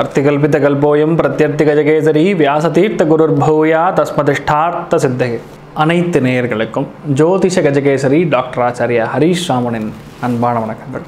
அர்த்திகல்பிதகல்போயம் பிரத்யர்த்திகஜகேசரி வியாசதீர்த்த குருர்பூயா தஸ்மதிஷ்டார்த்த சித்தகே அனைத்து நேயர்களுக்கும் ஜோதிஷ கஜகேசரி டாக்டர் ஆச்சாரியா ஹரீஷ் ராமனின் அன்பான வணக்கங்கள்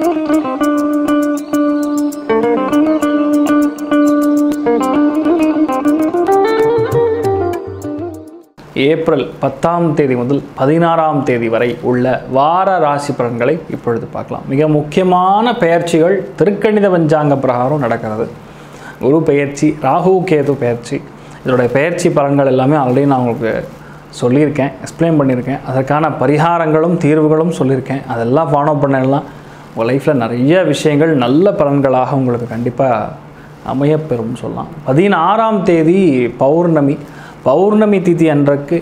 ஏப்ரல் பத்தாம் தேதி முதல் பதினாறாம் தேதி வரை உள்ள வார ராசி பலன்களை இப்பொழுது பார்க்கலாம் மிக முக்கியமான பெயர்ச்சிகள் திருக்கணித பஞ்சாங்க பிரகாரம் நடக்கிறது குரு பெயர்ச்சி ராகு கேது பெயர்ச்சி இதோடைய பெயர்ச்சி பலன்கள் எல்லாமே ஆல்ரெடி நான் உங்களுக்கு சொல்லியிருக்கேன் எக்ஸ்பிளைன் பண்ணியிருக்கேன் அதற்கான பரிகாரங்களும் தீர்வுகளும் சொல்லியிருக்கேன் அதெல்லாம் ஃபாலோ பண்ணலாம் உங்கள் லைஃப்பில் நிறைய விஷயங்கள் நல்ல பலன்களாக உங்களுக்கு கண்டிப்பாக அமையப்பெறும் சொல்லலாம் பதினாறாம் தேதி பௌர்ணமி பௌர்ணமி திதி அன்றைக்கு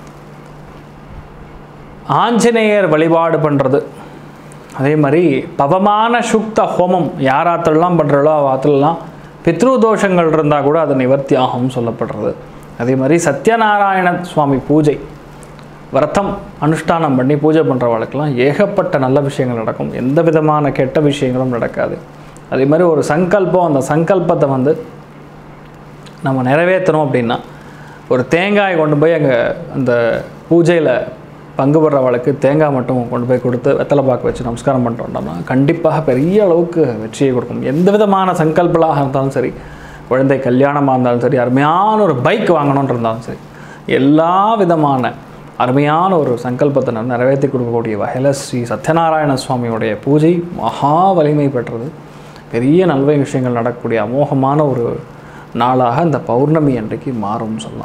ஆஞ்சநேயர் வழிபாடு பண்ணுறது அதே மாதிரி பவமான சுக்த ஹோமம் யார் ஆத்திரலாம் பண்ணுறாளோ ஆத்திரலாம் பித்ரு தோஷங்கள் இருந்தால் கூட அது நிவர்த்தி ஆகும்னு சொல்லப்படுறது அதே மாதிரி சத்யநாராயண சுவாமி பூஜை விரதம் அனுஷ்டானம் பண்ணி பூஜை பண்ணுறவளுக்கெல்லாம் ஏகப்பட்ட நல்ல விஷயங்கள் நடக்கும் எந்த விதமான கெட்ட விஷயங்களும் நடக்காது அதே மாதிரி ஒரு சங்கல்பம் அந்த சங்கல்பத்தை வந்து நம்ம நிறைவேற்றணும் அப்படின்னா ஒரு தேங்காய் கொண்டு போய் அங்கே அந்த பூஜையில் பங்கு பெறவளுக்கு தேங்காய் மட்டும் கொண்டு போய் கொடுத்து வெத்தலை பாக்கு வச்சு நமஸ்காரம் பண்ணிட்டு வந்தோம்னா கண்டிப்பாக பெரிய அளவுக்கு வெற்றியை கொடுக்கும் எந்த விதமான சங்கல்பலாக இருந்தாலும் சரி குழந்தை கல்யாணமாக இருந்தாலும் சரி அருமையான ஒரு பைக் வாங்கணும்னு இருந்தாலும் சரி எல்லா விதமான அருமையான ஒரு சங்கல்பத்தை நான் நிறைவேற்றி கொடுக்கக்கூடிய வகையில் ஸ்ரீ சத்யநாராயண சுவாமியுடைய பூஜை மகா வலிமை பெற்றது பெரிய நல்வை விஷயங்கள் நடக்கக்கூடிய அமோகமான ஒரு நாளாக இந்த பௌர்ணமி அன்றைக்கு மாறும் சொல்லலாம்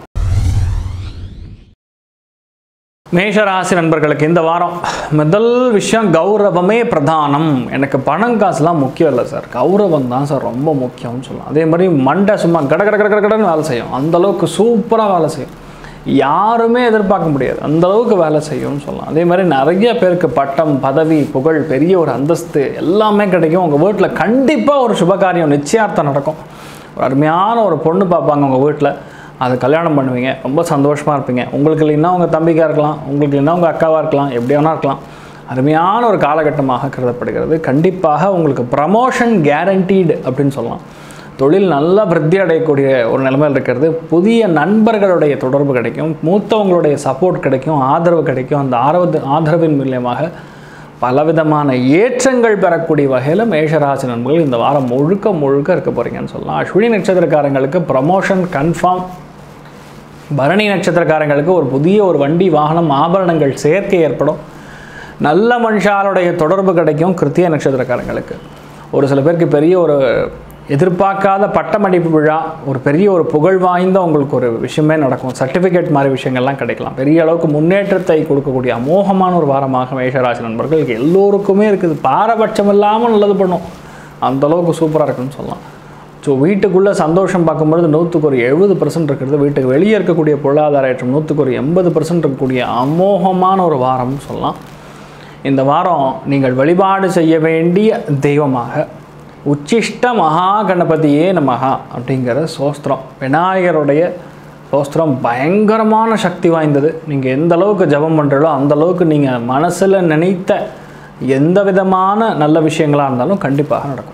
மேஷராசி நண்பர்களுக்கு இந்த வாரம் முதல் விஷயம் கௌரவமே பிரதானம் எனக்கு பணம் காசுலாம் முக்கியம் இல்லை சார் கௌரவம் தான் சார் ரொம்ப முக்கியம்னு சொல்லலாம் அதே மாதிரி மண்டை சும்மா கட கட கட கடன்னு வேலை செய்யும் அந்த அளவுக்கு சூப்பராக வேலை செய்யும் யாருமே எதிர்பார்க்க முடியாது அந்த அளவுக்கு வேலை செய்யும்னு சொல்லலாம் அதே மாதிரி நிறைய பேருக்கு பட்டம் பதவி புகழ் பெரிய ஒரு அந்தஸ்து எல்லாமே கிடைக்கும் உங்கள் வீட்டில் கண்டிப்பாக ஒரு சுபகாரியம் நிச்சயார்த்தம் நடக்கும் ஒரு அருமையான ஒரு பொண்ணு பார்ப்பாங்க உங்கள் வீட்டில் அதை கல்யாணம் பண்ணுவீங்க ரொம்ப சந்தோஷமாக இருப்பீங்க உங்களுக்கு இல்லைன்னா உங்கள் தம்பிக்காக இருக்கலாம் உங்களுக்கு இல்லைன்னா உங்கள் அக்காவாக இருக்கலாம் எப்படி வேணா இருக்கலாம் அருமையான ஒரு காலகட்டமாக கருதப்படுகிறது கண்டிப்பாக உங்களுக்கு ப்ரமோஷன் கேரண்டீடு அப்படின்னு சொல்லலாம் தொழில் நல்லா விருத்தி அடையக்கூடிய ஒரு நிலைமையில் இருக்கிறது புதிய நண்பர்களுடைய தொடர்பு கிடைக்கும் மூத்தவங்களுடைய சப்போர்ட் கிடைக்கும் ஆதரவு கிடைக்கும் அந்த ஆதரவு ஆதரவின் மூலியமாக பலவிதமான ஏற்றங்கள் பெறக்கூடிய வகையில் மேஷராசி நண்பர்கள் இந்த வாரம் முழுக்க முழுக்க இருக்க போகிறீங்கன்னு சொல்லலாம் அஸ்வினி நட்சத்திரக்காரங்களுக்கு ப்ரமோஷன் கன்ஃபார்ம் பரணி நட்சத்திரக்காரங்களுக்கு ஒரு புதிய ஒரு வண்டி வாகனம் ஆபரணங்கள் சேர்க்கை ஏற்படும் நல்ல மனுஷாலுடைய தொடர்பு கிடைக்கும் கிருத்திய நட்சத்திரக்காரங்களுக்கு ஒரு சில பேருக்கு பெரிய ஒரு எதிர்பார்க்காத பட்டமடிப்பு விழா ஒரு பெரிய ஒரு புகழ் வாய்ந்த உங்களுக்கு ஒரு விஷயமே நடக்கும் சர்டிஃபிகேட் மாதிரி விஷயங்கள்லாம் கிடைக்கலாம் பெரிய அளவுக்கு முன்னேற்றத்தை கொடுக்கக்கூடிய அமோகமான ஒரு வாரமாக மேஷராசி நண்பர்களுக்கு எல்லோருக்குமே இருக்குது பாரபட்சம் இல்லாமல் நல்லது பண்ணும் அந்த அளவுக்கு சூப்பராக இருக்குன்னு சொல்லலாம் ஸோ வீட்டுக்குள்ளே சந்தோஷம் பார்க்கும்பொழுது நூற்றுக்கு ஒரு எழுபது பர்சன்ட் இருக்கிறது வீட்டுக்கு வெளியே இருக்கக்கூடிய பொருளாதார ஏற்றம் நூற்றுக்கு ஒரு எண்பது பர்சன்ட் இருக்கக்கூடிய அமோகமான ஒரு வாரம்னு சொல்லலாம் இந்த வாரம் நீங்கள் வழிபாடு செய்ய வேண்டிய தெய்வமாக உச்சிஷ்ட மகா கணபதியே நமகா அப்படிங்கிற சோஸ்திரம் விநாயகருடைய சோஸ்திரம் பயங்கரமான சக்தி வாய்ந்தது நீங்கள் எந்த அளவுக்கு ஜபம் பண்ணுறீங்களோ அந்த அளவுக்கு நீங்கள் மனசில் நினைத்த எந்த விதமான நல்ல விஷயங்களாக இருந்தாலும் கண்டிப்பாக நடக்கும்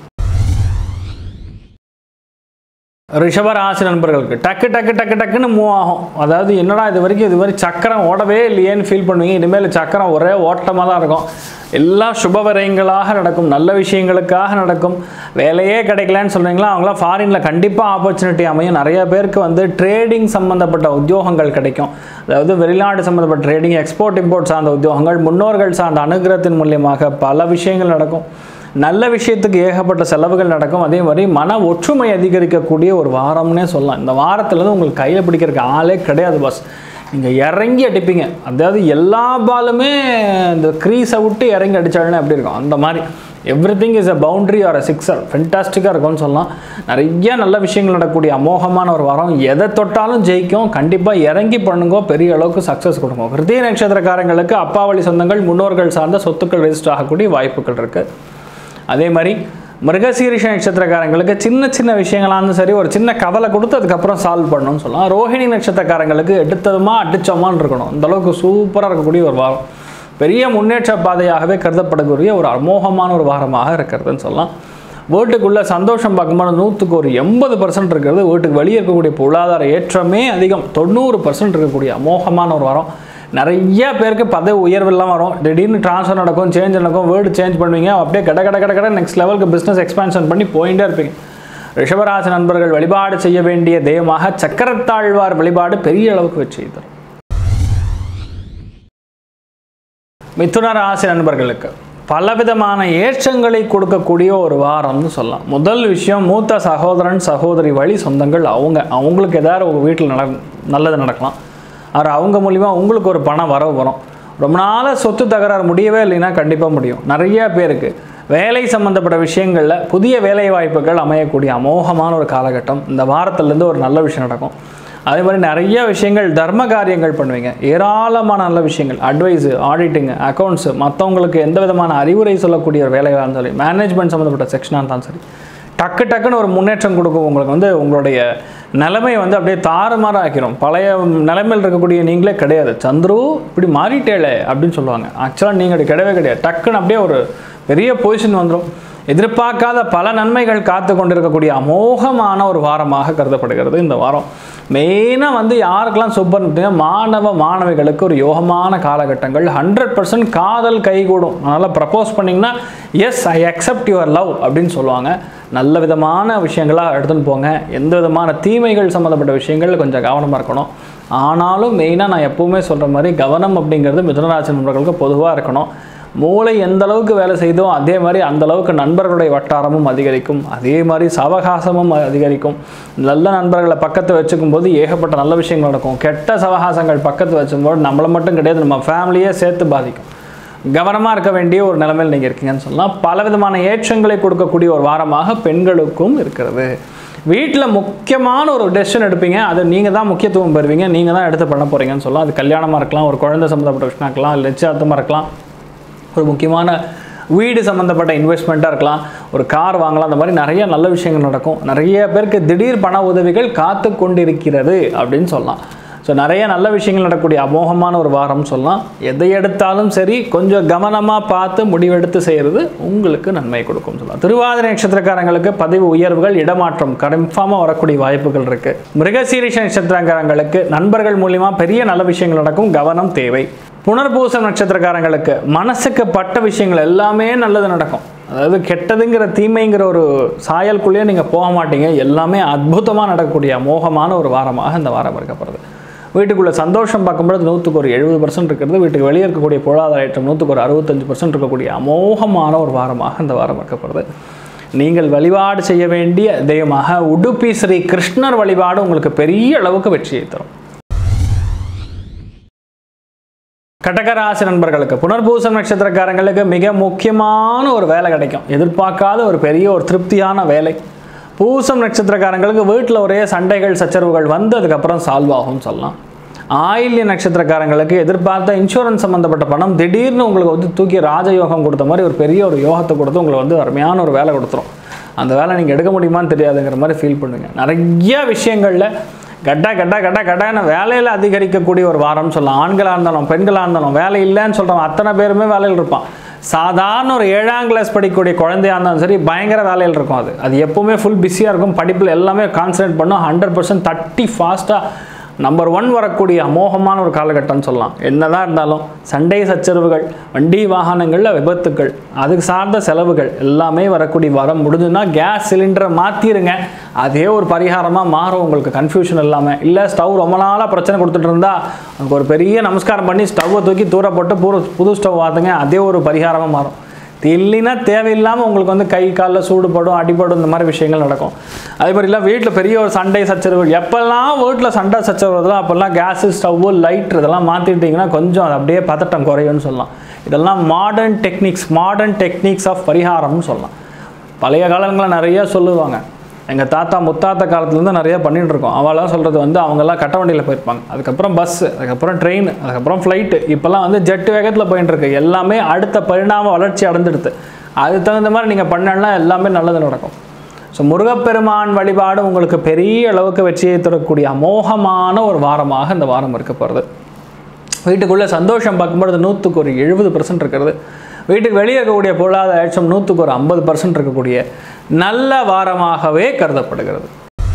ரிஷபராசி நண்பர்களுக்கு டக்கு டக்கு டக்கு டக்குன்னு மூவ் ஆகும் அதாவது என்னடா இது வரைக்கும் இது மாதிரி சக்கரம் ஓடவே இல்லையேன்னு ஃபீல் பண்ணுவீங்க இனிமேல் சக்கரம் ஒரே ஓட்டமாக தான் இருக்கும் எல்லாம் சுபவரயங்களாக நடக்கும் நல்ல விஷயங்களுக்காக நடக்கும் வேலையே கிடைக்கலன்னு சொல்கிறீங்களா அவங்களாம் ஃபாரினில் கண்டிப்பாக ஆப்பர்ச்சுனிட்டி அமையும் நிறைய பேருக்கு வந்து ட்ரேடிங் சம்மந்தப்பட்ட உத்தியோகங்கள் கிடைக்கும் அதாவது வெளிநாடு சம்மந்தப்பட்ட ட்ரேடிங் எக்ஸ்போர்ட் இம்போர்ட் சார்ந்த உத்தியோகங்கள் முன்னோர்கள் சார்ந்த அனுகிரகத்தின் மூலியமாக பல விஷயங்கள் நடக்கும் நல்ல விஷயத்துக்கு ஏகப்பட்ட செலவுகள் நடக்கும் அதே மாதிரி மன ஒற்றுமை அதிகரிக்கக்கூடிய ஒரு வாரம்னே சொல்லலாம் இந்த வாரத்துலேருந்து உங்களுக்கு கையில் பிடிக்கிறதுக்கு ஆளே கிடையாது பாஸ் நீங்கள் இறங்கி அடிப்பீங்க அதாவது எல்லா பாலுமே இந்த க்ரீஸை விட்டு இறங்கி அடித்தாலுமே எப்படி இருக்கும் அந்த மாதிரி everything is a boundary or a sixer ஃபென்டாஸ்டிக்காக இருக்கும்னு சொல்லலாம் நிறைய நல்ல விஷயங்கள் நடக்கக்கூடிய அமோகமான ஒரு வாரம் எதை தொட்டாலும் ஜெயிக்கும் கண்டிப்பாக இறங்கி பண்ணுங்க பெரிய அளவுக்கு சக்ஸஸ் கொடுக்கும் கிருத்திய நட்சத்திரக்காரங்களுக்கு அப்பா வழி சொந்தங்கள் முன்னோர்கள் சார்ந்த சொத்துக்கள் ரெஜிஸ்டர் ஆகக்கூடிய வாய்ப்புகள் இருக்குது அதே மாதிரி மிருகசீரிஷ நட்சத்திரக்காரங்களுக்கு சின்ன சின்ன விஷயங்களாக இருந்தாலும் சரி ஒரு சின்ன கவலை கொடுத்து அதுக்கப்புறம் சால்வ் பண்ணணும்னு சொல்லலாம் ரோஹிணி நட்சத்திரக்காரங்களுக்கு எடுத்ததுமா அடிச்சோமான்னு இருக்கணும் அந்த அளவுக்கு சூப்பராக இருக்கக்கூடிய ஒரு வாரம் பெரிய முன்னேற்ற பாதையாகவே கருதப்படக்கூடிய ஒரு அமோகமான ஒரு வாரமாக இருக்கிறதுன்னு சொல்லலாம் வீட்டுக்குள்ளே சந்தோஷம் பார்க்கும்போது நூற்றுக்கு ஒரு எண்பது பர்சன்ட் இருக்கிறது வீட்டுக்கு வெளியே இருக்கக்கூடிய பொருளாதார ஏற்றமே அதிகம் தொண்ணூறு பர்சன்ட் இருக்கக்கூடிய அமோகமான ஒரு வாரம் நிறைய பேருக்கு பதவி உயர்வெல்லாம் வரும் திடீர்னு ட்ரான்ஸ்ஃபர் நடக்கும் சேஞ்ச் நடக்கும் வேர்டு சேஞ்ச் பண்ணுவீங்க அப்படியே கட கட கட கட நெக்ஸ்ட் லெவலுக்கு பிஸ்னஸ் எக்ஸ்பான்ஷன் பண்ணி போயிட்டே இருப்பீங்க ரிஷபராசி நண்பர்கள் வழிபாடு செய்ய வேண்டிய தெய்வமாக சக்கரத்தாழ்வார் வழிபாடு பெரிய அளவுக்கு வெற்றி தரும் மிதுன ராசி நண்பர்களுக்கு பலவிதமான ஏற்றங்களை கொடுக்கக்கூடிய ஒரு வாரம்னு சொல்லலாம் முதல் விஷயம் மூத்த சகோதரன் சகோதரி வழி சொந்தங்கள் அவங்க அவங்களுக்கு ஏதாவது உங்கள் வீட்டில் நட நல்லது நடக்கலாம் அது அவங்க மூலிமா உங்களுக்கு ஒரு பணம் வரவு வரும் ரொம்ப நாளாக சொத்து தகராறு முடியவே இல்லைன்னா கண்டிப்பாக முடியும் நிறைய பேருக்கு வேலை சம்மந்தப்பட்ட விஷயங்களில் புதிய வேலை வாய்ப்புகள் அமையக்கூடிய அமோகமான ஒரு காலகட்டம் இந்த வாரத்துலேருந்து ஒரு நல்ல விஷயம் நடக்கும் அதே மாதிரி நிறைய விஷயங்கள் தர்ம காரியங்கள் பண்ணுவீங்க ஏராளமான நல்ல விஷயங்கள் அட்வைஸு ஆடிட்டிங்கு அக்கௌண்ட்ஸு மற்றவங்களுக்கு எந்த விதமான அறிவுரை சொல்லக்கூடிய ஒரு வேலைகளாக இருந்தாலும் சரி மேனேஜ்மெண்ட் சம்மந்தப்பட்ட செக்ஷனாக இருந்தாலும் சரி டக்கு டக்குன்னு ஒரு முன்னேற்றம் கொடுக்கும் உங்களுக்கு வந்து உங்களுடைய நிலைமை வந்து அப்படியே தாறுமாறு ஆக்கிரும் பழைய நிலைமையில் இருக்கக்கூடிய நீங்களே கிடையாது சந்துரு இப்படி மாறிட்டேளே அப்படின்னு சொல்லுவாங்க ஆக்சுவலாக நீங்கள் அப்படி கிடையவே கிடையாது டக்குன்னு அப்படியே ஒரு பெரிய பொசிஷன் வந்துடும் எதிர்பார்க்காத பல நன்மைகள் காத்து கொண்டிருக்கக்கூடிய அமோகமான ஒரு வாரமாக கருதப்படுகிறது இந்த வாரம் மெயினாக வந்து யாருக்கெல்லாம் சூப்பர் பார்த்தீங்கன்னா மாணவ மாணவிகளுக்கு ஒரு யோகமான காலகட்டங்கள் ஹண்ட்ரட் பர்சன்ட் காதல் கைகூடும் அதனால் ப்ரப்போஸ் பண்ணிங்கன்னா yes I accept your love அப்படின்னு சொல்லுவாங்க நல்ல விதமான விஷயங்களாக எடுத்துன்னு போங்க எந்த விதமான தீமைகள் சம்மந்தப்பட்ட விஷயங்கள் கொஞ்சம் கவனமாக இருக்கணும் ஆனாலும் மெயினாக நான் எப்போவுமே சொல்கிற மாதிரி கவனம் அப்படிங்கிறது மிதுனராசி நண்பர்களுக்கு பொதுவாக இருக்கணும் மூளை எந்த அளவுக்கு வேலை செய்தோ அதே மாதிரி அந்த அளவுக்கு நண்பர்களுடைய வட்டாரமும் அதிகரிக்கும் அதே மாதிரி சவகாசமும் அதிகரிக்கும் நல்ல நண்பர்களை பக்கத்து வச்சுக்கும் போது ஏகப்பட்ட நல்ல விஷயங்கள் நடக்கும் கெட்ட சவகாசங்கள் பக்கத்து வச்சுக்கும்போது நம்மளை மட்டும் கிடையாது நம்ம ஃபேமிலியே சேர்த்து பாதிக்கும் கவனமாக இருக்க வேண்டிய ஒரு நிலைமையில் நீங்கள் இருக்கீங்கன்னு சொல்லலாம் பலவிதமான ஏற்றங்களை கொடுக்கக்கூடிய ஒரு வாரமாக பெண்களுக்கும் இருக்கிறது வீட்டில் முக்கியமான ஒரு டெசிஷன் எடுப்பீங்க அது நீங்கள் தான் முக்கியத்துவம் பெறுவீங்க நீங்கள் தான் எடுத்து பண்ண போகிறீங்கன்னு சொல்லலாம் அது கல்யாணமாக இருக்கலாம் ஒரு குழந்தை சம்மந்தப்பட்ட விஷயம் இருக்கலாம் இல்லை நிச்சயார்த்தமாக இருக்கலாம் ஒரு முக்கியமான வீடு சம்மந்தப்பட்ட இன்வெஸ்ட்மெண்ட்டாக இருக்கலாம் ஒரு கார் வாங்கலாம் அந்த மாதிரி நிறைய நல்ல விஷயங்கள் நடக்கும் நிறைய பேருக்கு திடீர் பண உதவிகள் காத்து கொண்டிருக்கிறது அப்படின்னு சொல்லலாம் ஸோ நிறைய நல்ல விஷயங்கள் நடக்கக்கூடிய அமோகமான ஒரு வாரம் சொல்லலாம் எதை எடுத்தாலும் சரி கொஞ்சம் கவனமாக பார்த்து முடிவெடுத்து செய்கிறது உங்களுக்கு நன்மை கொடுக்கும் சொல்லலாம் திருவாதிரை நட்சத்திரக்காரங்களுக்கு பதவி உயர்வுகள் இடமாற்றம் கன்ஃபார்மாக வரக்கூடிய வாய்ப்புகள் இருக்குது மிருகசீரிஷ நட்சத்திரக்காரங்களுக்கு நண்பர்கள் மூலிமா பெரிய நல்ல விஷயங்கள் நடக்கும் கவனம் தேவை புனர்பூசம் நட்சத்திரக்காரங்களுக்கு மனசுக்கு பட்ட விஷயங்கள் எல்லாமே நல்லது நடக்கும் அதாவது கெட்டதுங்கிற தீமைங்கிற ஒரு சாயலுக்குள்ளேயே நீங்கள் போக மாட்டீங்க எல்லாமே அற்புதமாக நடக்கக்கூடிய அமோகமான ஒரு வாரமாக இந்த வாரம் இருக்கப்படுது வீட்டுக்குள்ளே சந்தோஷம் பார்க்கும்பொழுது நூற்றுக்கு ஒரு எழுபது பர்சன்ட் இருக்கிறது வீட்டுக்கு வெளியே இருக்கக்கூடிய பொருளாதார ஏற்றம் நூற்றுக்கு ஒரு அறுபத்தஞ்சு பர்சன்ட் இருக்கக்கூடிய அமோகமான ஒரு வாரமாக இந்த வாரம் இருக்கப்படுது நீங்கள் வழிபாடு செய்ய வேண்டிய தெய்வமாக உடுப்பி ஸ்ரீ கிருஷ்ணர் வழிபாடு உங்களுக்கு பெரிய அளவுக்கு வெற்றியை தரும் கடகராசி நண்பர்களுக்கு புனர்பூசம் நட்சத்திரக்காரங்களுக்கு மிக முக்கியமான ஒரு வேலை கிடைக்கும் எதிர்பார்க்காத ஒரு பெரிய ஒரு திருப்தியான வேலை பூசம் நட்சத்திரக்காரங்களுக்கு வீட்டில் ஒரே சண்டைகள் சச்சரவுகள் வந்து அதுக்கப்புறம் சால்வ் ஆகும்னு சொல்லலாம் ஆயில்ய நட்சத்திரக்காரங்களுக்கு எதிர்பார்த்த இன்சூரன்ஸ் சம்மந்தப்பட்ட பணம் திடீர்னு உங்களுக்கு வந்து தூக்கி ராஜயோகம் கொடுத்த மாதிரி ஒரு பெரிய ஒரு யோகத்தை கொடுத்து உங்களுக்கு வந்து அருமையான ஒரு வேலை கொடுத்துரும் அந்த வேலை நீங்கள் எடுக்க முடியுமான்னு தெரியாதுங்கிற மாதிரி ஃபீல் பண்ணுங்க நிறைய விஷயங்களில் கட்டா கட்டா கட்டா கட்டான வேலையில் அதிகரிக்கக்கூடிய ஒரு வாரம்னு சொல்லலாம் ஆண்களாக இருந்தாலும் பெண்களாக இருந்தாலும் வேலை இல்லைன்னு சொல்கிறவங்க அத்தனை பேருமே வேலையில் இருப்பான் சாதாரண ஒரு ஏழாம் கிளாஸ் படிக்கக்கூடிய குழந்தையாக இருந்தாலும் சரி பயங்கர வேலையில் இருக்கும் அது அது எப்போவுமே ஃபுல் பிஸியாக இருக்கும் படிப்பில் எல்லாமே கான்சன்ட்ரேட் பண்ணும் ஹண்ட்ரட் பர்சன்ட் தட்டி ஃபாஸ்ட்டாக நம்பர் ஒன் வரக்கூடிய அமோகமான ஒரு காலகட்டம்னு சொல்லலாம் என்னதான் இருந்தாலும் சண்டை சச்சரவுகள் வண்டி வாகனங்களில் விபத்துக்கள் அதுக்கு சார்ந்த செலவுகள் எல்லாமே வரக்கூடிய வாரம் முடிஞ்சுன்னா கேஸ் சிலிண்டரை மாற்றிடுங்க அதே ஒரு பரிகாரமாக மாறும் உங்களுக்கு கன்ஃபியூஷன் இல்லாமல் இல்லை ஸ்டவ் ரொம்ப நாளாக பிரச்சனை கொடுத்துட்டு இருந்தா அதுக்கு ஒரு பெரிய நமஸ்காரம் பண்ணி ஸ்டவ்வை தூக்கி தூர போட்டு புது புது ஸ்டவ் வாத்துங்க அதே ஒரு பரிகாரமாக மாறும் இல்லைன்னா தேவையில்லாமல் உங்களுக்கு வந்து கை காலில் சூடுபடும் அடிபடும் இந்த மாதிரி விஷயங்கள் நடக்கும் அதே மாதிரி இல்லை வீட்டில் பெரிய ஒரு சண்டை சச்சரவு எப்போல்லாம் வீட்டில் சண்டை சச்சரவு வருதோ அப்போல்லாம் கேஸு ஸ்டவ்வு லைட்ரு இதெல்லாம் மாற்றிட்டிங்கன்னா கொஞ்சம் அது அப்படியே பதட்டம் குறையும்னு சொல்லலாம் இதெல்லாம் modern techniques modern techniques of பரிகாரம்னு சொல்லலாம் பழைய காலங்களில் நிறைய சொல்லுவாங்க எங்கள் தாத்தா முத்தாத்தா காலத்துலேருந்து நிறைய பண்ணிட்டு இருக்கோம் அவெல்லாம் சொல்கிறது வந்து அவங்கெல்லாம் கட்ட வண்டியில் போயிருப்பாங்க அதுக்கப்புறம் பஸ்ஸு அதுக்கப்புறம் ட்ரெயின் அதுக்கப்புறம் ஃப்ளைட்டு இப்போல்லாம் வந்து ஜெட் வேகத்தில் போயிட்டு இருக்கு எல்லாமே அடுத்த பரிணாம வளர்ச்சி அடைஞ்சிடுது அதுக்கு தகுந்த மாதிரி நீங்கள் பண்ணனா எல்லாமே நல்லது நடக்கும் ஸோ முருகப்பெருமான் வழிபாடு உங்களுக்கு பெரிய அளவுக்கு வெற்றியை தரக்கூடிய அமோகமான ஒரு வாரமாக இந்த வாரம் இருக்க போகிறது வீட்டுக்குள்ளே சந்தோஷம் பார்க்கும்பொழுது நூற்றுக்கு ஒரு எழுபது பர்சன்ட் இருக்கிறது வீட்டுக்கு வெளியே இருக்கக்கூடிய பொருளாதார ஏற்றம் நூற்றுக்கு ஒரு ஐம்பது பர்சன்ட் இருக்கக்கூடிய நல்ல வாரமாகவே கருதப்படுகிறது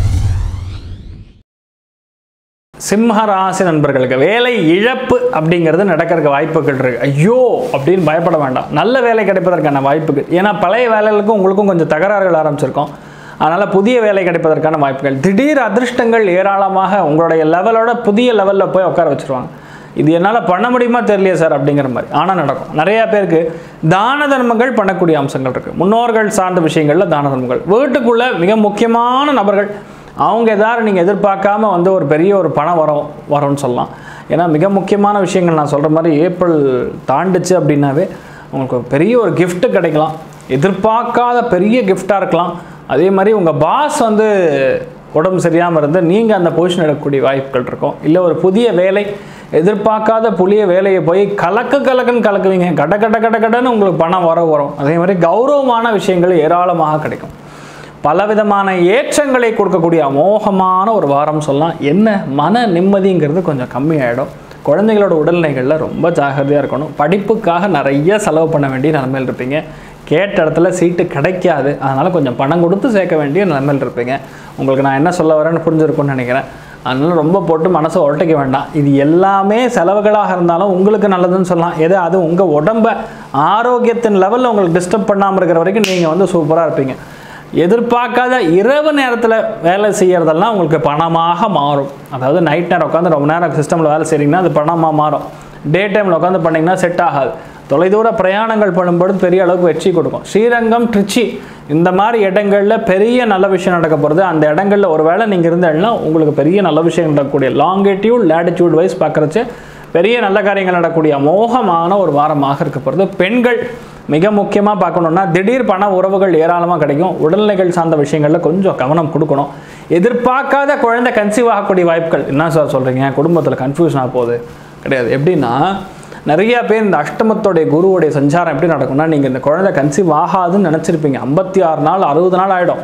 சிம்ம ராசி நண்பர்களுக்கு வேலை இழப்பு அப்படிங்கிறது நடக்கிறதுக்கு வாய்ப்புகள் இருக்கு ஐயோ அப்படின்னு பயப்பட வேண்டாம் நல்ல வேலை கிடைப்பதற்கான வாய்ப்புகள் ஏன்னா பழைய வேலைகளுக்கும் உங்களுக்கும் கொஞ்சம் தகராறுகள் ஆரம்பிச்சிருக்கோம் அதனால் புதிய வேலை கிடைப்பதற்கான வாய்ப்புகள் திடீர் அதிர்ஷ்டங்கள் ஏராளமாக உங்களுடைய லெவலோட புதிய லெவலில் போய் உட்கார வச்சுருவாங்க இது என்னால் பண்ண முடியுமா தெரியலையே சார் அப்படிங்கிற மாதிரி ஆனால் நடக்கும் நிறையா பேருக்கு தான தர்மங்கள் பண்ணக்கூடிய அம்சங்கள் இருக்குது முன்னோர்கள் சார்ந்த விஷயங்களில் தான தர்மங்கள் வீட்டுக்குள்ளே மிக முக்கியமான நபர்கள் அவங்க எதாவது நீங்கள் எதிர்பார்க்காம வந்து ஒரு பெரிய ஒரு பணம் வரும் வரும்னு சொல்லலாம் ஏன்னா மிக முக்கியமான விஷயங்கள் நான் சொல்கிற மாதிரி ஏப்ரல் தாண்டுச்சு அப்படின்னாவே உங்களுக்கு ஒரு பெரிய ஒரு gift கிடைக்கலாம் எதிர்பார்க்காத பெரிய கிஃப்டாக இருக்கலாம் அதே மாதிரி உங்கள் பாஸ் வந்து உடம்பு சரியாமல் இருந்து நீங்கள் அந்த பொசிஷன் எடுக்கக்கூடிய வாய்ப்புகள் இருக்கும் இல்லை ஒரு புதிய வேலை எதிர்பார்க்காத புதிய வேலையை போய் கலக்கு கலக்குன்னு கலக்குவீங்க கட கட கட கடன்னு உங்களுக்கு பணம் வர வரும் அதே மாதிரி கௌரவமான விஷயங்கள் ஏராளமாக கிடைக்கும் பலவிதமான ஏற்றங்களை கொடுக்கக்கூடிய அமோகமான ஒரு வாரம் சொல்லலாம் என்ன மன நிம்மதிங்கிறது கொஞ்சம் கம்மியாயிடும் குழந்தைகளோட உடல்நிலைகளில் ரொம்ப ஜாகிரதையாக இருக்கணும் படிப்புக்காக நிறைய செலவு பண்ண வேண்டிய நிலைமையில் இருப்பீங்க கேட்ட இடத்துல சீட்டு கிடைக்காது அதனால் கொஞ்சம் பணம் கொடுத்து சேர்க்க வேண்டிய நிலைமையில் இருப்பீங்க உங்களுக்கு நான் என்ன சொல்ல வரேன்னு புரிஞ்சிருக்கும்னு நினைக்கிறேன் அதனால ரொம்ப போட்டு மனசை உடட்டிக்க வேண்டாம் இது எல்லாமே செலவுகளாக இருந்தாலும் உங்களுக்கு நல்லதுன்னு சொல்லலாம் எது அது உங்கள் உடம்பை ஆரோக்கியத்தின் லெவலில் உங்களுக்கு டிஸ்டர்ப் பண்ணாமல் இருக்கிற வரைக்கும் நீங்கள் வந்து சூப்பராக இருப்பீங்க எதிர்பார்க்காத இரவு நேரத்தில் வேலை செய்கிறதெல்லாம் உங்களுக்கு பணமாக மாறும் அதாவது நைட் நேரம் உட்காந்து ரொம்ப நேரம் சிஸ்டமில் வேலை செய்கிறீங்கன்னா அது பணமாக மாறும் டே டைமில் உட்காந்து பண்ணிங்கன்னா செட் ஆகாது தொலைதூர பிரயாணங்கள் பண்ணும்பொழுது பெரிய அளவுக்கு வெற்றி கொடுக்கும் ஸ்ரீரங்கம் திருச்சி இந்த மாதிரி இடங்களில் பெரிய நல்ல விஷயம் நடக்க போகிறது அந்த இடங்களில் ஒரு வேளை நீங்கள் இருந்தீங்கன்னா உங்களுக்கு பெரிய நல்ல விஷயம் நடக்கக்கூடிய லாங்கிட்யூட் லேட்டிடியூட் வைஸ் பார்க்குறச்சு பெரிய நல்ல காரியங்கள் நடக்கக்கூடிய அமோகமான ஒரு வாரமாக இருக்க போகிறது பெண்கள் மிக முக்கியமாக பார்க்கணுன்னா திடீர் பண உறவுகள் ஏராளமாக கிடைக்கும் உடல்நிலைகள் சார்ந்த விஷயங்களில் கொஞ்சம் கவனம் கொடுக்கணும் எதிர்பார்க்காத குழந்தை கன்சீவ் ஆகக்கூடிய வாய்ப்புகள் என்ன சார் சொல்கிறீங்க குடும்பத்தில் கன்ஃபியூஷன் ஆக போகுது கிடையாது எப்படின்னா நிறைய பேர் இந்த அஷ்டமத்தோடைய குருவுடைய சஞ்சாரம் எப்படி நடக்கும்னா நீங்கள் இந்த குழந்தை கன்சீவ் ஆகாதுன்னு நினச்சிருப்பீங்க ஐம்பத்தி ஆறு நாள் அறுபது நாள் ஆகிடும்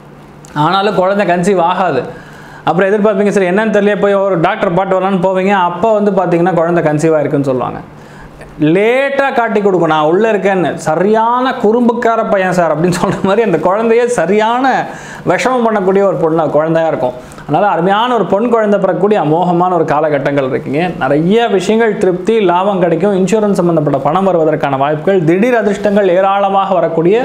ஆனாலும் குழந்தை கன்சீவ் ஆகாது அப்புறம் எதிர்பார்ப்பீங்க சரி என்னன்னு தெரியல போய் ஒரு டாக்டர் பாட்டு வரலான்னு போவீங்க அப்போ வந்து பார்த்தீங்கன்னா குழந்தை கன்சீவாக இருக்குன்னு சொல்லுவாங்க லேட்டாக காட்டி கொடுக்கும் நான் உள்ளே இருக்கேன்னு சரியான குறும்புக்கார பையன் சார் அப்படின்னு சொல்கிற மாதிரி அந்த குழந்தைய சரியான விஷமம் பண்ணக்கூடிய ஒரு பொண்ணு குழந்தையா இருக்கும் அதனால் அருமையான ஒரு பொன் குழந்தை பிறக்கக்கூடிய அமோகமான ஒரு காலகட்டங்கள் இருக்கீங்க நிறைய விஷயங்கள் திருப்தி லாபம் கிடைக்கும் இன்சூரன்ஸ் சம்மந்தப்பட்ட பணம் வருவதற்கான வாய்ப்புகள் திடீர் அதிர்ஷ்டங்கள் ஏராளமாக வரக்கூடிய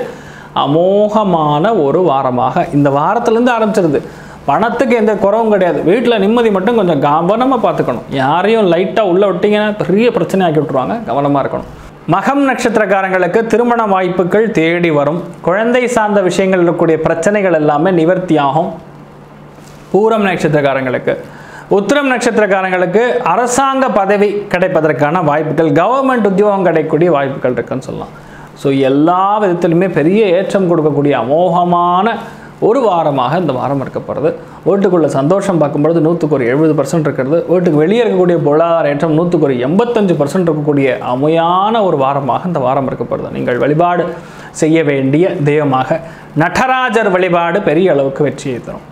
அமோகமான ஒரு வாரமாக இந்த வாரத்துலேருந்து ஆரம்பிச்சிருது பணத்துக்கு எந்த குறவும் கிடையாது வீட்டில் நிம்மதி மட்டும் கொஞ்சம் கவனமாக பார்த்துக்கணும் யாரையும் லைட்டாக உள்ளே விட்டிங்கன்னா பெரிய பிரச்சனை ஆக்கி விட்ருவாங்க கவனமாக இருக்கணும் மகம் நட்சத்திரக்காரங்களுக்கு திருமண வாய்ப்புகள் தேடி வரும் குழந்தை சார்ந்த விஷயங்கள் இருக்கக்கூடிய பிரச்சனைகள் எல்லாமே நிவர்த்தியாகும் பூரம் நட்சத்திரக்காரங்களுக்கு உத்திரம் நட்சத்திரக்காரங்களுக்கு அரசாங்க பதவி கிடைப்பதற்கான வாய்ப்புகள் கவர்மெண்ட் உத்தியோகம் கிடைக்கக்கூடிய வாய்ப்புகள் இருக்குன்னு சொல்லலாம் ஸோ எல்லா விதத்திலுமே பெரிய ஏற்றம் கொடுக்கக்கூடிய அமோகமான ஒரு வாரமாக இந்த வாரம் இருக்கப்படுறது வீட்டுக்குள்ள சந்தோஷம் பார்க்கும்பொழுது நூற்றுக்கு ஒரு எழுபது பர்சன்ட் இருக்கிறது வீட்டுக்கு வெளியே இருக்கக்கூடிய பொருளாதார ஏற்றம் நூற்றுக்கு ஒரு எண்பத்தஞ்சு பர்சன்ட் இருக்கக்கூடிய அமையான ஒரு வாரமாக இந்த வாரம் இருக்கப்படுது நீங்கள் வழிபாடு செய்ய வேண்டிய தெய்வமாக நடராஜர் வழிபாடு பெரிய அளவுக்கு வெற்றியை தரும்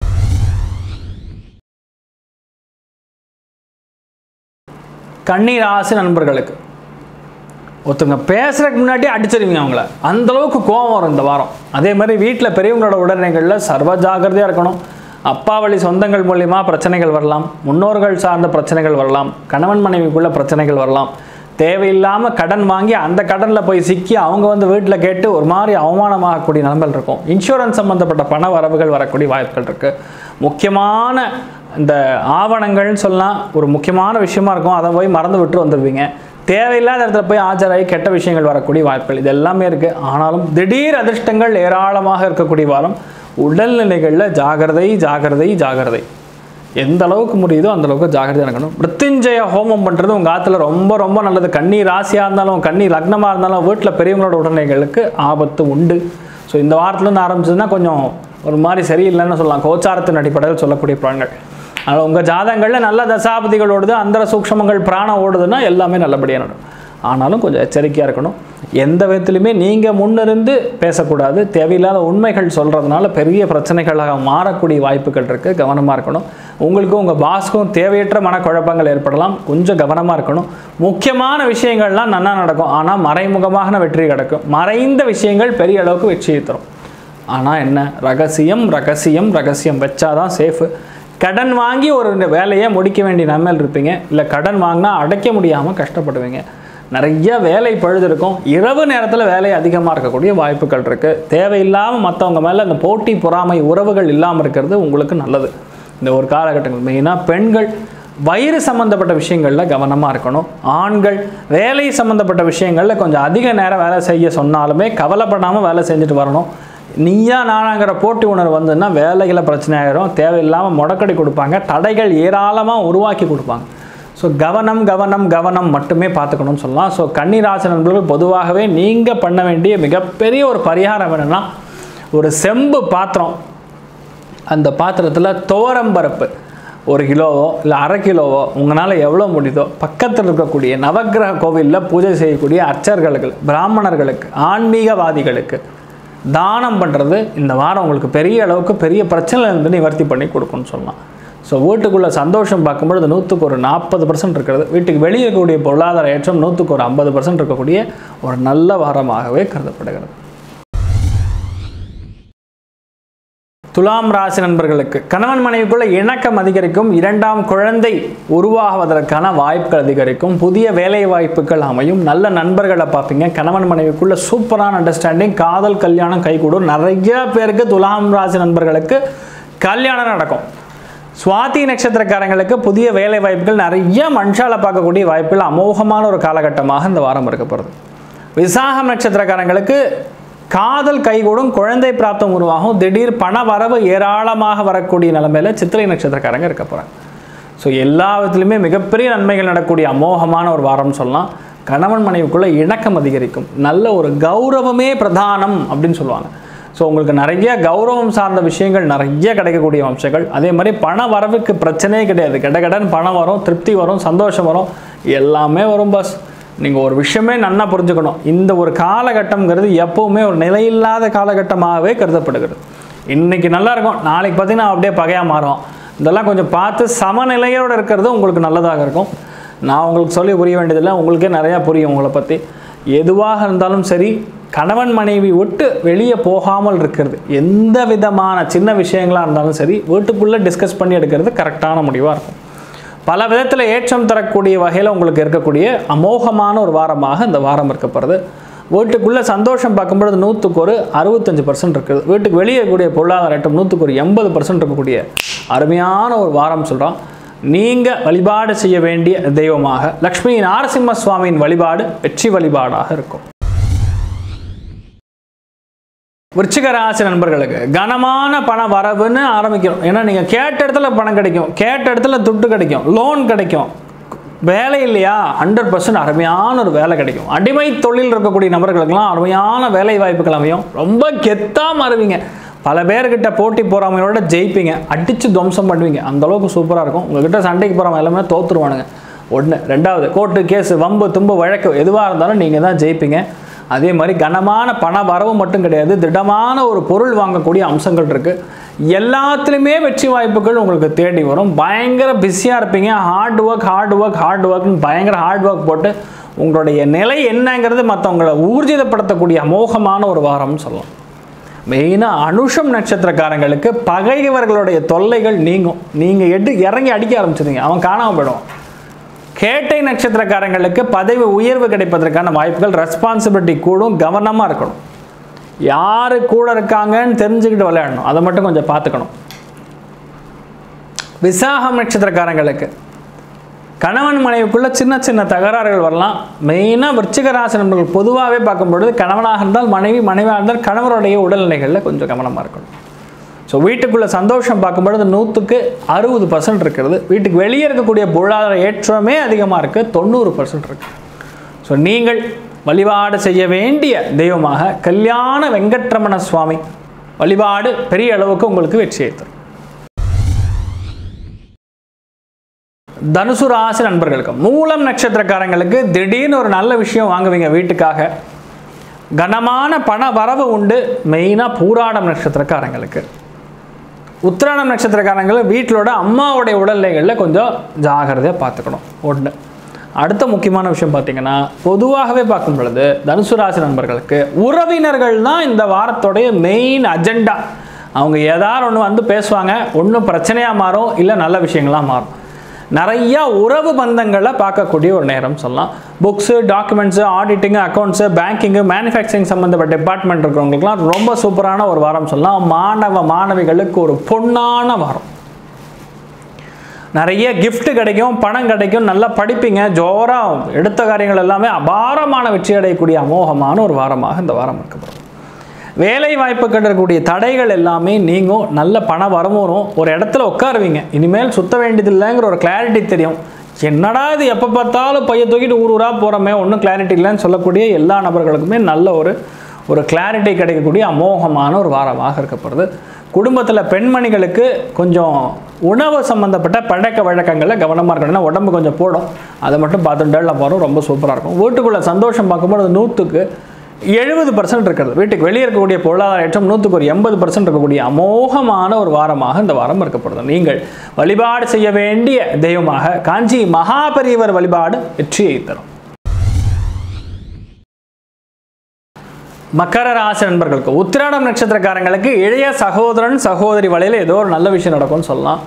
கண்ணீராசி நண்பர்களுக்கு ஒருத்தங்க பேசுறதுக்கு முன்னாடி அடிச்சிருவீங்க அவங்கள அந்த அளவுக்கு கோபம் வரும் இந்த வாரம் அதே மாதிரி வீட்டில் பெரியவங்களோட உடல்நிலைகளில் சர்வ ஜாக்கிரதையாக இருக்கணும் அப்பா வழி சொந்தங்கள் மூலியமா பிரச்சனைகள் வரலாம் முன்னோர்கள் சார்ந்த பிரச்சனைகள் வரலாம் கணவன் மனைவிக்குள்ள பிரச்சனைகள் வரலாம் தேவையில்லாமல் கடன் வாங்கி அந்த கடனில் போய் சிக்கி அவங்க வந்து வீட்டில் கேட்டு ஒரு மாதிரி அவமானமாகக்கூடிய நிலைமையில் இருக்கும் இன்சூரன்ஸ் சம்மந்தப்பட்ட பண வரவுகள் வரக்கூடிய வாய்ப்புகள் இருக்குது முக்கியமான இந்த ஆவணங்கள்னு சொல்லலாம் ஒரு முக்கியமான விஷயமா இருக்கும் அதை போய் மறந்து விட்டு வந்துடுவீங்க தேவையில்லாத இடத்துல போய் ஆஜராகி கெட்ட விஷயங்கள் வரக்கூடிய வாய்ப்புகள் இது எல்லாமே இருக்குது ஆனாலும் திடீர் அதிர்ஷ்டங்கள் ஏராளமாக இருக்கக்கூடிய வாரம் உடல்நிலைகளில் ஜாகிரதை ஜாகிரதை ஜாகிரதை எந்த அளவுக்கு முடியுதோ அந்த அளவுக்கு ஜாகிரதையாக இருக்கணும் மிருத்யுஞ்சய ஹோமம் பண்ணுறது உங்கள் ஆற்றுல ரொம்ப ரொம்ப நல்லது கன்னி ராசியாக இருந்தாலும் கன்னி லக்னமாக இருந்தாலும் வீட்டில் பெரியவங்களோட உடல்நிலைகளுக்கு ஆபத்து உண்டு ஸோ இந்த வாரத்துலேருந்து ஆரம்பிச்சதுன்னா கொஞ்சம் ஒரு மாதிரி சரியில்லைன்னு சொல்லலாம் கோச்சாரத்தின் அடிப்படையில் சொல்லக்கூடிய பலன்கள் அதனால் உங்கள் ஜாதகங்களில் நல்ல தசாபதிகள் ஓடுது அந்தர சூக்ஷமங்கள் பிராணம் ஓடுதுன்னா எல்லாமே நல்லபடியாக நடக்கும் ஆனாலும் கொஞ்சம் எச்சரிக்கையாக இருக்கணும் எந்த விதத்துலையுமே நீங்கள் முன்னிருந்து பேசக்கூடாது தேவையில்லாத உண்மைகள் சொல்கிறதுனால பெரிய பிரச்சனைகளாக மாறக்கூடிய வாய்ப்புகள் இருக்குது கவனமாக இருக்கணும் உங்களுக்கும் உங்கள் பாஸ்க்கும் தேவையற்ற மனக்குழப்பங்கள் ஏற்படலாம் கொஞ்சம் கவனமாக இருக்கணும் முக்கியமான விஷயங்கள்லாம் நன்னா நடக்கும் ஆனால் மறைமுகமான வெற்றி கிடைக்கும் மறைந்த விஷயங்கள் பெரிய அளவுக்கு வெற்றியை தரும் ஆனால் என்ன ரகசியம் ரகசியம் ரகசியம் வச்சாதான் சேஃபு கடன் வாங்கி ஒரு வேலையை முடிக்க வேண்டிய நன்மையில் இருப்பீங்க இல்லை கடன் வாங்கினா அடைக்க முடியாமல் கஷ்டப்படுவீங்க நிறைய வேலை பழுது இருக்கும் இரவு நேரத்தில் வேலை அதிகமாக இருக்கக்கூடிய வாய்ப்புகள் இருக்குது தேவையில்லாமல் மற்றவங்க மேலே அந்த போட்டி பொறாமை உறவுகள் இல்லாமல் இருக்கிறது உங்களுக்கு நல்லது இந்த ஒரு காலகட்டங்கள் மெயினாக பெண்கள் வயிறு சம்மந்தப்பட்ட விஷயங்களில் கவனமாக இருக்கணும் ஆண்கள் வேலை சம்மந்தப்பட்ட விஷயங்களில் கொஞ்சம் அதிக நேரம் வேலை செய்ய சொன்னாலுமே கவலைப்படாமல் வேலை செஞ்சுட்டு வரணும் நீயா நானாங்கிற போட்டி உணர்வு வந்ததுன்னா வேலைகளை பிரச்சனை ஆயிரும் தேவையில்லாமல் முடக்கடி கொடுப்பாங்க தடைகள் ஏராளமாக உருவாக்கி கொடுப்பாங்க ஸோ கவனம் கவனம் கவனம் மட்டுமே பார்த்துக்கணும்னு சொல்லலாம் ஸோ கன்னிராசி நண்பர்கள் பொதுவாகவே நீங்கள் பண்ண வேண்டிய மிகப்பெரிய ஒரு பரிகாரம் என்னென்னா ஒரு செம்பு பாத்திரம் அந்த பாத்திரத்தில் துவரம்பருப்பு ஒரு கிலோவோ இல்லை அரை கிலோவோ உங்களால் எவ்வளோ முடியுதோ பக்கத்தில் இருக்கக்கூடிய நவக்கிரக கோவிலில் பூஜை செய்யக்கூடிய அர்ச்சர்களுக்கு பிராமணர்களுக்கு ஆன்மீகவாதிகளுக்கு தானம் பண்ணுறது இந்த வாரம் உங்களுக்கு பெரிய அளவுக்கு பெரிய பிரச்சனை இருந்து நிவர்த்தி பண்ணி கொடுக்கும்னு சொல்லலாம் ஸோ வீட்டுக்குள்ளே சந்தோஷம் பார்க்கும்பொழுது நூற்றுக்கு ஒரு நாற்பது பர்சன்ட் இருக்கிறது வீட்டுக்கு வெளியே இருக்கக்கூடிய பொருளாதார ஏற்றம் நூற்றுக்கு ஒரு ஐம்பது பர்சன்ட் இருக்கக்கூடிய ஒரு நல்ல வாரமாகவே கருதப்படுகிறது துலாம் ராசி நண்பர்களுக்கு கணவன் மனைவிக்குள்ள இணக்கம் அதிகரிக்கும் இரண்டாம் குழந்தை உருவாகுவதற்கான வாய்ப்புகள் அதிகரிக்கும் புதிய வேலை வாய்ப்புகள் அமையும் நல்ல நண்பர்களை பார்ப்பீங்க கணவன் மனைவிக்குள்ள சூப்பரான அண்டர்ஸ்டாண்டிங் காதல் கல்யாணம் கைகூடும் நிறைய பேருக்கு துலாம் ராசி நண்பர்களுக்கு கல்யாணம் நடக்கும் சுவாதி நட்சத்திரக்காரங்களுக்கு புதிய வேலை வாய்ப்புகள் நிறைய மனுஷால பார்க்கக்கூடிய வாய்ப்புகள் அமோகமான ஒரு காலகட்டமாக இந்த வாரம் இருக்க போகிறது விசாகம் நட்சத்திரக்காரங்களுக்கு காதல் கைகூடும் குழந்தை பிராப்தம் உருவாகும் திடீர் பண வரவு ஏராளமாக வரக்கூடிய நிலைமையில சித்திரை நட்சத்திரக்காரங்க இருக்க போகிறாங்க ஸோ எல்லா விதத்துலையுமே மிகப்பெரிய நன்மைகள் நடக்கக்கூடிய அமோகமான ஒரு வாரம்னு சொல்லலாம் கணவன் மனைவிக்குள்ள இணக்கம் அதிகரிக்கும் நல்ல ஒரு கௌரவமே பிரதானம் அப்படின்னு சொல்லுவாங்க ஸோ உங்களுக்கு நிறைய கௌரவம் சார்ந்த விஷயங்கள் நிறைய கிடைக்கக்கூடிய அம்சங்கள் அதே மாதிரி பண வரவுக்கு பிரச்சனையே கிடையாது கடகடன் பணம் வரும் திருப்தி வரும் சந்தோஷம் வரும் எல்லாமே வரும் பஸ் நீங்கள் ஒரு விஷயமே நன்னா புரிஞ்சுக்கணும் இந்த ஒரு காலகட்டம்ங்கிறது எப்பவுமே ஒரு நிலையில்லாத காலகட்டமாகவே கருதப்படுகிறது இன்னைக்கு நல்லா இருக்கும் நாளைக்கு பார்த்தீங்கன்னா அப்படியே பகையாக மாறும் இதெல்லாம் கொஞ்சம் பார்த்து சமநிலையோடு இருக்கிறது உங்களுக்கு நல்லதாக இருக்கும் நான் உங்களுக்கு சொல்லி புரிய வேண்டியதில்லை உங்களுக்கே நிறையா புரியும் உங்களை பற்றி எதுவாக இருந்தாலும் சரி கணவன் மனைவி விட்டு வெளியே போகாமல் இருக்கிறது எந்த விதமான சின்ன விஷயங்களாக இருந்தாலும் சரி வீட்டுக்குள்ளே டிஸ்கஸ் பண்ணி எடுக்கிறது கரெக்டான முடிவாக இருக்கும் பல விதத்தில் ஏற்றம் தரக்கூடிய வகையில் உங்களுக்கு இருக்கக்கூடிய அமோகமான ஒரு வாரமாக இந்த வாரம் இருக்கப்படுறது வீட்டுக்குள்ளே சந்தோஷம் பார்க்கும்பொழுது நூற்றுக்கு ஒரு அறுபத்தஞ்சு பர்சன்ட் இருக்குது வீட்டுக்கு வெளியே இருக்கக்கூடிய பொருளாதார ஏற்றம் நூற்றுக்கு ஒரு எண்பது பர்சன்ட் இருக்கக்கூடிய அருமையான ஒரு வாரம் சொல்கிறோம் நீங்கள் வழிபாடு செய்ய வேண்டிய தெய்வமாக லக்ஷ்மி நாரசிம்ம சுவாமியின் வழிபாடு வெற்றி வழிபாடாக இருக்கும் விருச்சிக ராசி நண்பர்களுக்கு கனமான பண வரவுன்னு ஆரம்பிக்கிறோம் ஏன்னா நீங்கள் கேட்ட இடத்துல பணம் கிடைக்கும் கேட்ட இடத்துல துட்டு கிடைக்கும் லோன் கிடைக்கும் வேலை இல்லையா ஹண்ட்ரட் பர்சன்ட் அருமையான ஒரு வேலை கிடைக்கும் அடிமை தொழில் இருக்கக்கூடிய நபர்களுக்கெல்லாம் அருமையான வேலை வாய்ப்புகள் அமையும் ரொம்ப கெத்தாக மாறுவீங்க பல பேர்கிட்ட போட்டி போகிறாமையோட ஜெயிப்பீங்க அடித்து துவம்சம் பண்ணுவீங்க அந்த அளவுக்கு சூப்பராக இருக்கும் உங்ககிட்ட சண்டைக்கு போகிறவங்க எல்லாமே தோத்துருவானுங்க ஒன்று ரெண்டாவது கோர்ட்டு கேஸு வம்பு தும்பு வழக்கு எதுவாக இருந்தாலும் நீங்கள் தான் ஜெயிப்பீங்க அதே மாதிரி கனமான பண வரவு மட்டும் கிடையாது திடமான ஒரு பொருள் வாங்கக்கூடிய அம்சங்கள் இருக்குது எல்லாத்துலேயுமே வெற்றி வாய்ப்புகள் உங்களுக்கு தேடி வரும் பயங்கர பிஸியாக இருப்பீங்க hard work hard work hard ஒர்க்னு பயங்கர ஹார்ட் ஒர்க் போட்டு உங்களுடைய நிலை என்னங்கிறது மற்றவங்களை ஊர்ஜிதப்படுத்தக்கூடிய அமோகமான ஒரு வாரம்னு சொல்லலாம் மெயினாக அனுஷம் நட்சத்திரக்காரங்களுக்கு பகைவர்களுடைய தொல்லைகள் நீங்கும் நீங்கள் எட்டு இறங்கி அடிக்க ஆரம்பிச்சிருங்க அவன் காணாமல் போயிடுவான் கேட்டை நட்சத்திரக்காரங்களுக்கு பதவி உயர்வு கிடைப்பதற்கான வாய்ப்புகள் ரெஸ்பான்சிபிலிட்டி கூடும் கவனமாக இருக்கணும் யார் கூட இருக்காங்கன்னு தெரிஞ்சுக்கிட்டு விளையாடணும் அதை மட்டும் கொஞ்சம் பார்த்துக்கணும் விசாகம் நட்சத்திரக்காரங்களுக்கு கணவன் மனைவிக்குள்ள சின்ன சின்ன தகராறுகள் வரலாம் மெயினாக விருச்சிக ராசி நண்பர்கள் பொதுவாகவே பார்க்கும்பொழுது கணவனாக இருந்தால் மனைவி மனைவியாக இருந்தால் கணவருடைய உடல்நிலைகளில் கொஞ்சம் கவனமாக இருக்கணும் ஸோ வீட்டுக்குள்ளே சந்தோஷம் பார்க்கும்பொழுது நூற்றுக்கு அறுபது பர்சன்ட் இருக்கிறது வீட்டுக்கு வெளியே இருக்கக்கூடிய பொருளாதார ஏற்றமே அதிகமாக இருக்குது தொண்ணூறு பர்சன்ட் இருக்குது ஸோ நீங்கள் வழிபாடு செய்ய வேண்டிய தெய்வமாக கல்யாண வெங்கட்ரமண சுவாமி வழிபாடு பெரிய அளவுக்கு உங்களுக்கு வெற்றியை தரும் தனுசு ராசி நண்பர்களுக்கு மூலம் நட்சத்திரக்காரங்களுக்கு திடீர்னு ஒரு நல்ல விஷயம் வாங்குவீங்க வீட்டுக்காக கனமான பண வரவு உண்டு மெயினாக பூராடம் நட்சத்திரக்காரங்களுக்கு உத்திராடம் நட்சத்திரக்காரங்கள் வீட்டிலோட அம்மாவுடைய உடல்நிலைகளில் கொஞ்சம் ஜாகிரதையாக பார்த்துக்கணும் ஒன்று அடுத்த முக்கியமான விஷயம் பார்த்தீங்கன்னா பொதுவாகவே பார்க்கும் பொழுது தனுசு ராசி நண்பர்களுக்கு உறவினர்கள் தான் இந்த வாரத்தோடைய மெயின் அஜெண்டா அவங்க ஏதாவது ஒன்று வந்து பேசுவாங்க ஒன்றும் பிரச்சனையாக மாறும் இல்லை நல்ல விஷயங்களாக மாறும் நிறையா உறவு பந்தங்களை பார்க்கக்கூடிய ஒரு நேரம் சொல்லலாம் books documents auditing accounts banking manufacturing சம்மந்தப்பட்ட டிபார்ட்மெண்ட் இருக்கிறவங்களுக்குலாம் ரொம்ப சூப்பரான ஒரு வாரம் சொல்லலாம் மாணவ மாணவிகளுக்கு ஒரு பொன்னான வாரம் நிறைய gift கிடைக்கும் பணம் கிடைக்கும் நல்லா படிப்பீங்க ஜோராக எடுத்த காரியங்கள் எல்லாமே அபாரமான வெற்றி அடையக்கூடிய அமோகமான ஒரு வாரமாக இந்த வாரம் இருக்கப்படும் வேலை வாய்ப்புகள் இருக்கக்கூடிய தடைகள் எல்லாமே நீங்கும் நல்ல பண வரவும் வரும் ஒரு இடத்துல உட்காருவீங்க இனிமேல் சுத்த வேண்டியதில்லைங்கிற ஒரு கிளாரிட்டி தெரியும் என்னடா இது எப்போ பார்த்தாலும் பைய தூக்கிட்டு ஊர் ஊராக போகிறோமே ஒன்றும் கிளாரிட்டி இல்லைன்னு சொல்லக்கூடிய எல்லா நபர்களுக்குமே நல்ல ஒரு ஒரு கிளாரிட்டி கிடைக்கக்கூடிய அமோகமான ஒரு வாரமாக இருக்கப்படுது குடும்பத்தில் பெண்மணிகளுக்கு கொஞ்சம் உணவு சம்மந்தப்பட்ட பழக்க வழக்கங்களில் கவனமாக இருக்கணும் ஏன்னா உடம்பு கொஞ்சம் போடும் அதை மட்டும் பார்த்து டேலில் போகிறோம் ரொம்ப சூப்பராக இருக்கும் வீட்டுக்குள்ளே சந்தோஷம் பார்க்கும்போது அது நூற்றுக்கு எழுபது பர்சன்ட் இருக்கிறது வீட்டுக்கு வெளியே இருக்கக்கூடிய பொருளாதார ஏற்றம் நூற்றுக்கு ஒரு எண்பது பர்சன்ட் இருக்கக்கூடிய அமோகமான ஒரு வாரமாக இந்த வாரம் இருக்கப்படுது நீங்கள் வழிபாடு செய்ய வேண்டிய தெய்வமாக காஞ்சி மகாபெரியவர் வழிபாடு வெற்றியை தரும் மக்கர ராசி நண்பர்களுக்கு உத்திராடம் நட்சத்திரக்காரங்களுக்கு இளைய சகோதரன் சகோதரி வழியில் ஏதோ ஒரு நல்ல விஷயம் நடக்கும்னு சொல்லலாம்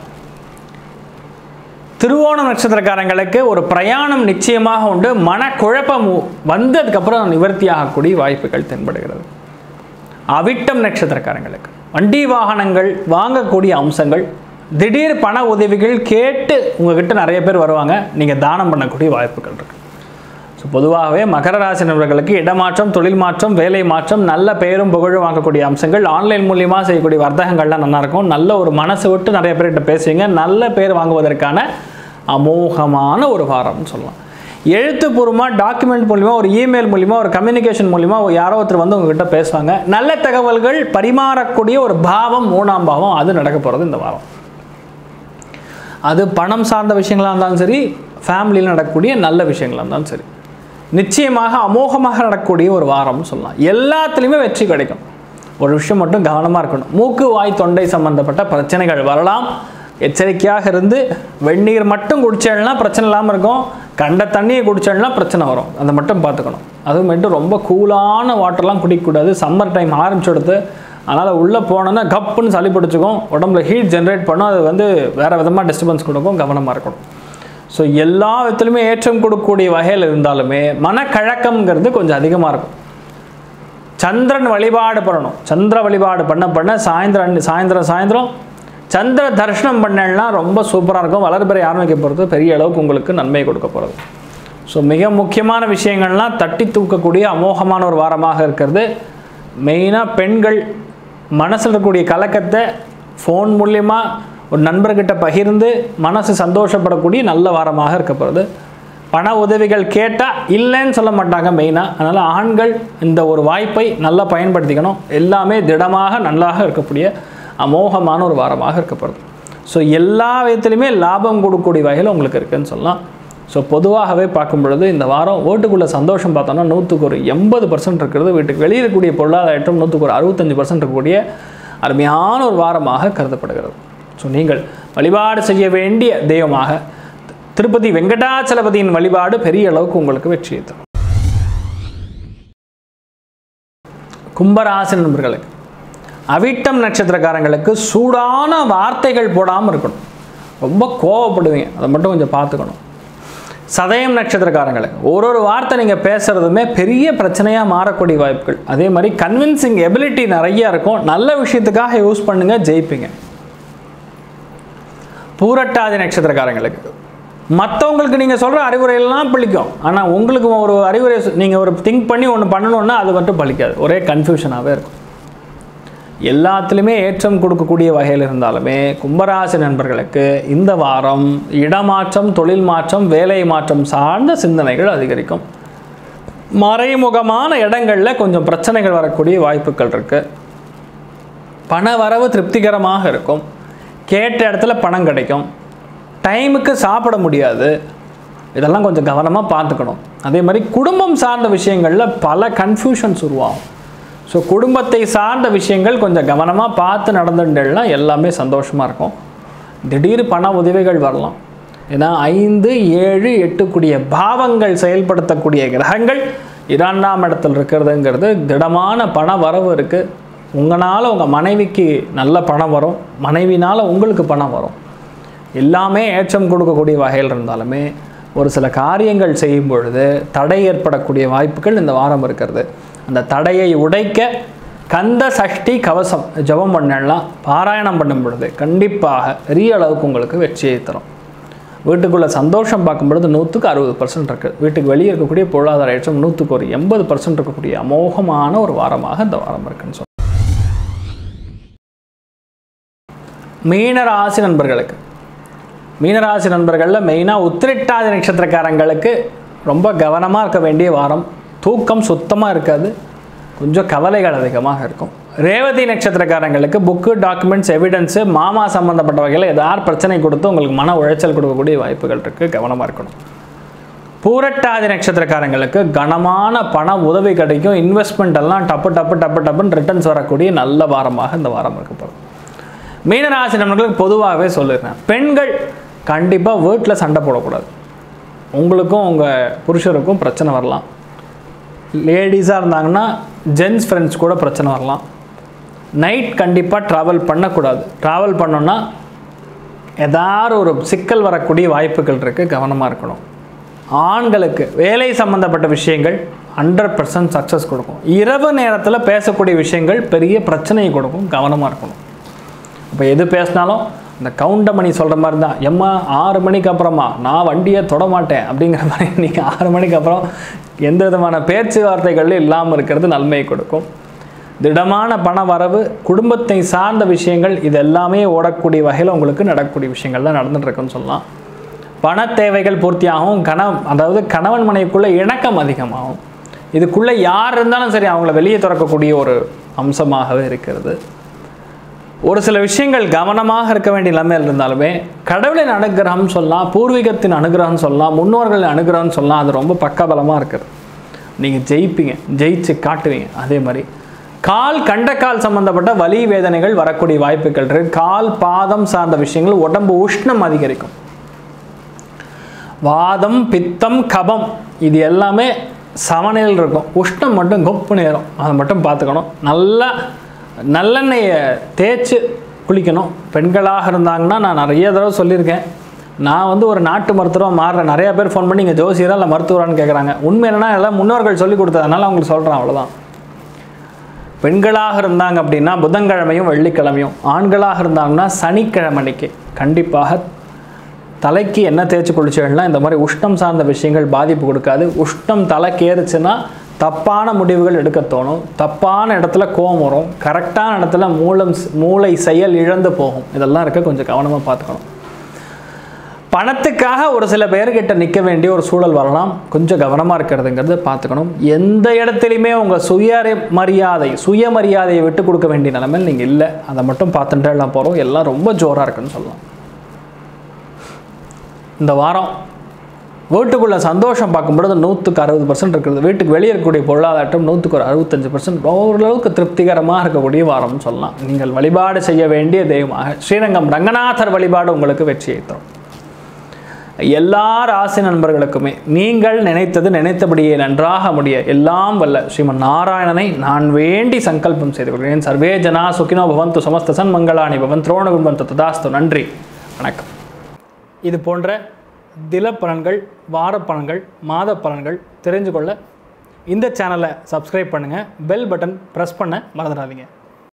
திருவோணம் நட்சத்திரக்காரங்களுக்கு ஒரு பிரயாணம் நிச்சயமாக உண்டு மனக்குழப்பம் வந்ததுக்கப்புறம் நிவர்த்தியாகக்கூடிய வாய்ப்புகள் தென்படுகிறது அவிட்டம் நட்சத்திரக்காரங்களுக்கு வண்டி வாகனங்கள் வாங்கக்கூடிய அம்சங்கள் திடீர் பண உதவிகள் கேட்டு உங்ககிட்ட நிறைய பேர் வருவாங்க நீங்கள் தானம் பண்ணக்கூடிய வாய்ப்புகள் இருக்கு ஸோ பொதுவாகவே மகர ராசி நபர்களுக்கு இடமாற்றம் தொழில் மாற்றம் வேலை மாற்றம் நல்ல பெயரும் புகழும் வாங்கக்கூடிய அம்சங்கள் ஆன்லைன் மூலியமாக செய்யக்கூடிய வர்த்தகங்கள்லாம் நல்லா இருக்கும் நல்ல ஒரு மனசு விட்டு நிறைய பேர்கிட்ட பேசுவீங்க நல்ல பேர் வாங்குவதற்கான அமோகமான ஒரு வாரம்னு சொல்லலாம் எழுத்துப்பூர்வமாக டாக்குமெண்ட் மூலிமா ஒரு இமெயில் மூலிமா ஒரு கம்யூனிகேஷன் மூலிமா யாரோ ஒருத்தர் வந்து உங்ககிட்ட பேசுவாங்க நல்ல தகவல்கள் பரிமாறக்கூடிய ஒரு பாவம் மூணாம் பாவம் அது நடக்க போகிறது இந்த வாரம் அது பணம் சார்ந்த விஷயங்களாக இருந்தாலும் சரி ஃபேமிலியில் நடக்கக்கூடிய நல்ல விஷயங்களாக இருந்தாலும் சரி நிச்சயமாக அமோகமாக நடக்கக்கூடிய ஒரு வாரம்னு சொல்லலாம் எல்லாத்துலேயுமே வெற்றி கிடைக்கும் ஒரு விஷயம் மட்டும் கவனமாக இருக்கணும் மூக்கு வாய் தொண்டை சம்பந்தப்பட்ட பிரச்சனைகள் வரலாம் எச்சரிக்கையாக இருந்து வெந்நீர் மட்டும் குடிச்சேன்னா பிரச்சனை இல்லாமல் இருக்கும் கண்ட தண்ணியை குடிச்சேன்னா பிரச்சனை வரும் அதை மட்டும் பார்த்துக்கணும் அதுவும் மட்டும் ரொம்ப கூலான வாட்டர்லாம் குடிக்கக்கூடாது சம்மர் டைம் ஆரம்பிச்சுடுத்து அதனால் உள்ளே போனோன்னா கப்புன்னு சளி பிடிச்சிக்கும் உடம்புல ஹீட் ஜென்ரேட் பண்ணும் அது வந்து வேறு விதமாக டிஸ்டர்பன்ஸ் கொடுக்கும் கவனமாக இருக்கணும் ஸோ எல்லா விதத்துலையுமே ஏற்றம் கொடுக்கக்கூடிய வகையில் இருந்தாலுமே மனக்கழக்கம்ங்கிறது கொஞ்சம் அதிகமாக இருக்கும் சந்திரன் வழிபாடு பண்ணணும் சந்திர வழிபாடு பண்ண பண்ண சாயந்தரம் சாயந்தரம் சாயந்தரம் சந்திர தரிசனம் பண்ணேன்னா ரொம்ப சூப்பராக இருக்கும் வளர்பிறை ஆரம்பிக்க போகிறது பெரிய அளவுக்கு உங்களுக்கு நன்மை கொடுக்க போகிறது ஸோ மிக முக்கியமான விஷயங்கள்லாம் தட்டி தூக்கக்கூடிய அமோகமான ஒரு வாரமாக இருக்கிறது மெயினாக பெண்கள் மனசில் இருக்கக்கூடிய கலக்கத்தை ஃபோன் மூலியமா ஒரு நண்பர்கிட்ட பகிர்ந்து மனசு சந்தோஷப்படக்கூடிய நல்ல வாரமாக இருக்க போகிறது பண உதவிகள் கேட்டால் இல்லைன்னு சொல்ல மாட்டாங்க மெயினாக அதனால் ஆண்கள் இந்த ஒரு வாய்ப்பை நல்லா பயன்படுத்திக்கணும் எல்லாமே திடமாக நல்லாக இருக்கக்கூடிய அமோகமான ஒரு வாரமாக இருக்கப்படுது ஸோ எல்லா விதத்துலையுமே லாபம் கொடுக்கக்கூடிய வகையில் உங்களுக்கு இருக்குன்னு சொல்லலாம் ஸோ பொதுவாகவே பார்க்கும் பொழுது இந்த வாரம் ஓட்டுக்குள்ளே சந்தோஷம் பார்த்தோம்னா நூற்றுக்கு ஒரு எண்பது பர்சன்ட் இருக்கிறது வீட்டுக்கு வெளியே இருக்கக்கூடிய பொருளாதாரம் நூற்றுக்கு ஒரு அறுபத்தஞ்சு பர்சன்ட் இருக்கக்கூடிய அருமையான ஒரு வாரமாக கருதப்படுகிறது ஸோ நீங்கள் வழிபாடு செய்ய வேண்டிய தெய்வமாக திருப்பதி வெங்கடாச்சலபதியின் வழிபாடு பெரிய அளவுக்கு உங்களுக்கு வெற்றியை தரும் கும்பராசி நண்பர்களுக்கு அவிட்டம் நட்சத்திரக்காரங்களுக்கு சூடான வார்த்தைகள் போடாமல் இருக்கணும் ரொம்ப கோவப்படுவீங்க அதை மட்டும் கொஞ்சம் பார்த்துக்கணும் சதயம் நட்சத்திரக்காரங்களுக்கு ஒரு ஒரு வார்த்தை நீங்கள் பேசுகிறதுமே பெரிய பிரச்சனையாக மாறக்கூடிய வாய்ப்புகள் அதே மாதிரி கன்வின்சிங் எபிலிட்டி நிறைய இருக்கும் நல்ல விஷயத்துக்காக யூஸ் பண்ணுங்கள் ஜெயிப்பீங்க பூரட்டாதி நட்சத்திரக்காரங்களுக்கு மற்றவங்களுக்கு நீங்கள் சொல்கிற அறிவுரையெல்லாம் பழிக்கும் ஆனால் உங்களுக்கு ஒரு அறிவுரை நீங்கள் ஒரு திங்க் பண்ணி ஒன்று பண்ணணுன்னா அது மட்டும் பழிக்காது ஒரே கன்ஃபியூஷனாகவே இருக்கும் எல்லாத்துலேயுமே ஏற்றம் கொடுக்கக்கூடிய வகையில் இருந்தாலுமே கும்பராசி நண்பர்களுக்கு இந்த வாரம் இடமாற்றம் தொழில் மாற்றம் வேலை மாற்றம் சார்ந்த சிந்தனைகள் அதிகரிக்கும் மறைமுகமான இடங்களில் கொஞ்சம் பிரச்சனைகள் வரக்கூடிய வாய்ப்புகள் இருக்குது பண வரவு திருப்திகரமாக இருக்கும் கேட்ட இடத்துல பணம் கிடைக்கும் டைமுக்கு சாப்பிட முடியாது இதெல்லாம் கொஞ்சம் கவனமாக பார்த்துக்கணும் அதே மாதிரி குடும்பம் சார்ந்த விஷயங்களில் பல கன்ஃபியூஷன்ஸ் உருவாகும் ஸோ குடும்பத்தை சார்ந்த விஷயங்கள் கொஞ்சம் கவனமாக பார்த்து நடந்துட்டேன்னா எல்லாமே சந்தோஷமாக இருக்கும் திடீர் பண உதவிகள் வரலாம் ஏன்னா ஐந்து ஏழு எட்டுக்கூடிய பாவங்கள் செயல்படுத்தக்கூடிய கிரகங்கள் இரண்டாம் இடத்துல இருக்கிறதுங்கிறது திடமான பண வரவு இருக்குது உங்களால் உங்கள் மனைவிக்கு நல்ல பணம் வரும் மனைவினால் உங்களுக்கு பணம் வரும் எல்லாமே ஏற்றம் கொடுக்கக்கூடிய வகையில் இருந்தாலுமே ஒரு சில காரியங்கள் செய்யும் பொழுது தடை ஏற்படக்கூடிய வாய்ப்புகள் இந்த வாரம் இருக்கிறது அந்த தடையை உடைக்க கந்த சஷ்டி கவசம் ஜெபம் பண்ணலாம் பாராயணம் பண்ணும் பொழுது கண்டிப்பாக பெரிய அளவுக்கு உங்களுக்கு வெற்றியை தரும் வீட்டுக்குள்ளே சந்தோஷம் பார்க்கும் பொழுது நூற்றுக்கு அறுபது பர்சன்ட் இருக்குது வீட்டுக்கு வெளியே இருக்கக்கூடிய பொருளாதார ஏற்றம் நூற்றுக்கு ஒரு எண்பது பர்சன்ட் இருக்கக்கூடிய அமோகமான ஒரு வாரமாக இந்த வாரம் இருக்குன்னு சொல்லலாம் மீனராசி நண்பர்களுக்கு மீனராசி நண்பர்களில் மெயினாக உத்திரட்டாதி நட்சத்திரக்காரங்களுக்கு ரொம்ப கவனமாக இருக்க வேண்டிய வாரம் தூக்கம் சுத்தமாக இருக்காது கொஞ்சம் கவலைகள் அதிகமாக இருக்கும் ரேவதி நட்சத்திரக்காரங்களுக்கு புக்கு டாக்குமெண்ட்ஸ் எவிடன்ஸு மாமா சம்மந்தப்பட்ட வகையில் ஏதாவது பிரச்சனை கொடுத்து உங்களுக்கு மன உளைச்சல் கொடுக்கக்கூடிய வாய்ப்புகள் இருக்குது கவனமாக இருக்கணும் பூரட்டாதி நட்சத்திரக்காரங்களுக்கு கனமான பண உதவி கிடைக்கும் இன்வெஸ்ட்மெண்ட் எல்லாம் டப்பு டப்பு டப்பு டப்புன்னு ரிட்டர்ன்ஸ் வரக்கூடிய நல்ல வாரமாக இந்த வாரம் இருக்கப்படும் மீனராசி நண்பர்களுக்கு பொதுவாகவே சொல்லிடுறேன் பெண்கள் கண்டிப்பாக வீட்டில் சண்டை போடக்கூடாது உங்களுக்கும் உங்கள் புருஷருக்கும் பிரச்சனை வரலாம் லேடிஸாக இருந்தாங்கன்னா ஜென்ஸ் ஃப்ரெண்ட்ஸ் கூட பிரச்சனை வரலாம் நைட் கண்டிப்பாக ட்ராவல் பண்ணக்கூடாது ட்ராவல் பண்ணோன்னா ஏதாவது ஒரு சிக்கல் வரக்கூடிய வாய்ப்புகள் இருக்குது கவனமாக இருக்கணும் ஆண்களுக்கு வேலை சம்மந்தப்பட்ட விஷயங்கள் ஹண்ட்ரட் பர்சன்ட் சக்ஸஸ் கொடுக்கும் இரவு நேரத்தில் பேசக்கூடிய விஷயங்கள் பெரிய பிரச்சனையை கொடுக்கும் கவனமாக இருக்கணும் இப்போ எது பேசினாலும் இந்த கவுண்டமணி சொல்கிற மாதிரி தான் எம்மா ஆறு மணிக்கு அப்புறமா நான் வண்டியை தொட மாட்டேன் அப்படிங்கிற மாதிரி நீங்கள் ஆறு மணிக்கு அப்புறம் எந்த விதமான பேச்சுவார்த்தைகளும் இல்லாமல் இருக்கிறது நன்மையை கொடுக்கும் திடமான பண வரவு குடும்பத்தை சார்ந்த விஷயங்கள் இது எல்லாமே ஓடக்கூடிய வகையில் உங்களுக்கு நடக்கக்கூடிய விஷயங்கள் தான் நடந்துட்டு இருக்குன்னு சொல்லலாம் பண தேவைகள் பூர்த்தியாகும் கண அதாவது கணவன் மனைவிக்குள்ளே இணக்கம் அதிகமாகும் இதுக்குள்ளே யார் இருந்தாலும் சரி அவங்கள வெளியே திறக்கக்கூடிய ஒரு அம்சமாகவே இருக்கிறது ஒரு சில விஷயங்கள் கவனமாக இருக்க வேண்டிய நிலைமையில் இருந்தாலுமே கடவுளின் அனுகிரகம் சொல்லலாம் பூர்வீகத்தின் அனுகிரகம் சொல்லலாம் முன்னோர்களின் அனுகிரகம் சொல்லலாம் அது ரொம்ப பக்கபலமாக இருக்குது நீங்கள் ஜெயிப்பீங்க ஜெயிச்சு காட்டுவீங்க அதே மாதிரி கால் கண்டக்கால் சம்பந்தப்பட்ட வலி வேதனைகள் வரக்கூடிய வாய்ப்புகள் இருக்கு கால் பாதம் சார்ந்த விஷயங்கள் உடம்பு உஷ்ணம் அதிகரிக்கும் வாதம் பித்தம் கபம் இது எல்லாமே சமநிலையில் இருக்கும் உஷ்ணம் மட்டும் கொப்பு நேரம் அதை மட்டும் பார்த்துக்கணும் நல்லா நல்லெண்ணெயை தேய்ச்சி குளிக்கணும் பெண்களாக இருந்தாங்கன்னா நான் நிறைய தடவை சொல்லியிருக்கேன் நான் வந்து ஒரு நாட்டு மருத்துவராக மாறுறேன் நிறைய பேர் ஃபோன் பண்ணி இங்கே ஜோசியரா இல்லை மருத்துவரான்னு கேட்குறாங்க உண்மை என்னன்னா எல்லாம் முன்னோர்கள் சொல்லி கொடுத்ததுனால அவங்களுக்கு சொல்கிறேன் அவ்வளோதான் பெண்களாக இருந்தாங்க அப்படின்னா புதன்கிழமையும் வெள்ளிக்கிழமையும் ஆண்களாக இருந்தாங்கன்னா சனிக்கிழமை அன்னைக்கு கண்டிப்பாக தலைக்கு என்ன தேய்ச்சி குளிச்சேன்னா இந்த மாதிரி உஷ்ணம் சார்ந்த விஷயங்கள் பாதிப்பு கொடுக்காது உஷ்ணம் தலைக்கு ஏறுச்சுன்னா தப்பான முடிவுகள் எடுக்க தோணும் தப்பான இடத்துல கோவம் வரும் கரெக்டான இடத்துல மூலம் மூளை செயல் இழந்து போகும் இதெல்லாம் இருக்க கொஞ்சம் கவனமாக பார்த்துக்கணும் பணத்துக்காக ஒரு சில பேர்கிட்ட நிற்க வேண்டிய ஒரு சூழல் வரலாம் கொஞ்சம் கவனமாக இருக்கிறதுங்கிறது பார்த்துக்கணும் எந்த இடத்துலையுமே உங்கள் சுய மரியாதை சுயமரியாதையை விட்டு கொடுக்க வேண்டிய நிலைமையில் நீங்கள் இல்லை அதை மட்டும் பார்த்துட்டே எல்லாம் போகிறோம் எல்லாம் ரொம்ப ஜோராக இருக்குன்னு சொல்லலாம் இந்த வாரம் வீட்டுக்குள்ள சந்தோஷம் பார்க்கும் பொழுது நூற்றுக்கு அறுபது பர்சன்ட் இருக்கிறது வீட்டுக்கு வெளியே இருக்கக்கூடிய பொருளாதாரம் நூற்றுக்கு ஒரு அறுபத்தஞ்சு பர்சன்ட் ஓரளவுக்கு திருப்திகரமாக இருக்கக்கூடிய வாரம்னு சொல்லலாம் நீங்கள் வழிபாடு செய்ய வேண்டிய தெய்வமாக ஸ்ரீரங்கம் ரங்கநாதர் வழிபாடு உங்களுக்கு வெற்றியை தரும் எல்லா ராசி நண்பர்களுக்குமே நீங்கள் நினைத்தது நினைத்தபடியே நன்றாக முடிய எல்லாம் வல்ல ஸ்ரீமன் நாராயணனை நான் வேண்டி சங்கல்பம் செய்து கொள்கிறேன் சர்வே ஜனா சுகினோ பவந்து சமஸ்த சன்மங்களாணி பவன் துரோண கும்பந்து ததாஸ்து நன்றி வணக்கம் இது போன்ற தில பலன்கள் வார பலன்கள் மாத பலன்கள் தெரிஞ்சு கொள்ள இந்த சேனலை சப்ஸ்கிரைப் பண்ணுங்கள் பெல் பட்டன் ப்ரெஸ் பண்ண மறந்துடாதீங்க